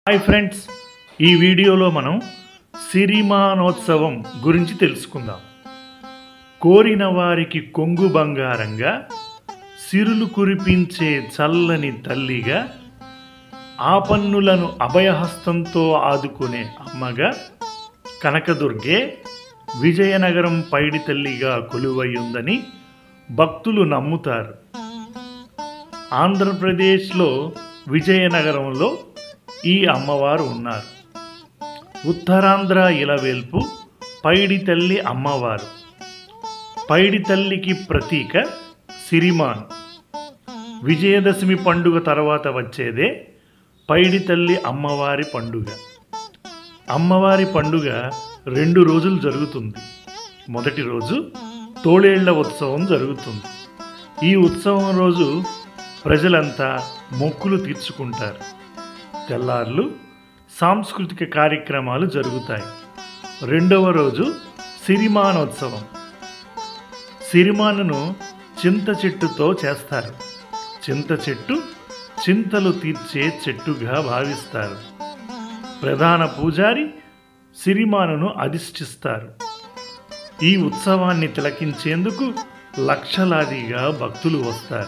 hi friends ఈ వీడియోలో మనం సిరిమానోత్సవం గురించి తెలుసుకుందాం కోరిన వారికి కొంగు బంగారంగా సిరులు కురిపించే చల్లని తల్లిగా ఆపన్నులను అభయహస్తంతో ఆదుకునే అమ్మగా కనకదుర్గే విజయనగరం పైడి తల్లిగా కొలువై ఉందని భక్తులు నమ్ముతారు ఆంధ్రప్రదేశ్లో విజయనగరంలో ఈ అమ్మవారు ఉన్నారు ఉత్తరాంధ్ర ఇలవేల్పు పైడి తల్లి అమ్మవారు పైడి తల్లికి ప్రతీక సిరిమాన్ విజయదశమి పండుగ తర్వాత వచ్చేదే పైడి తల్లి అమ్మవారి పండుగ అమ్మవారి పండుగ రెండు రోజులు జరుగుతుంది మొదటి రోజు తోడేళ్ల ఉత్సవం జరుగుతుంది ఈ ఉత్సవం రోజు ప్రజలంతా మొక్కులు తీర్చుకుంటారు తెల్లార్లు సాంస్కృతిక కార్యక్రమాలు జరుగుతాయి రెండవ రోజు సిరిమానోత్సవం సిరిమానును చింత చెట్టుతో చేస్తారు చింత చెట్టు చింతలు తీర్చే చెట్టుగా భావిస్తారు ప్రధాన పూజారి సిరిమానును అధిష్ఠిస్తారు ఈ ఉత్సవాన్ని తిలకించేందుకు లక్షలాదిగా భక్తులు వస్తారు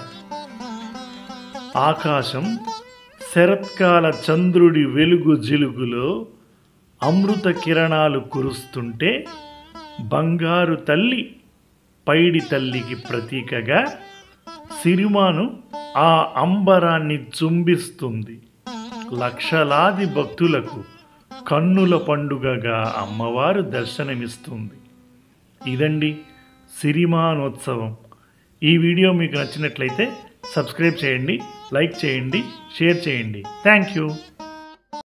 ఆకాశం శరత్కాల చంద్రుడి వెలుగు జిలుగులో అమృత కిరణాలు కురుస్తుంటే బంగారు తల్లి పైడి తల్లికి ప్రతీకగా సిరిమాను ఆ అంబరాన్ని చుంబిస్తుంది లక్షలాది భక్తులకు కన్నుల పండుగగా అమ్మవారు దర్శనమిస్తుంది ఇదండి సిరిమానోత్సవం ఈ వీడియో మీకు నచ్చినట్లయితే సబ్స్క్రైబ్ చేయండి లైక్ చేయండి షేర్ చేయండి థ్యాంక్ యూ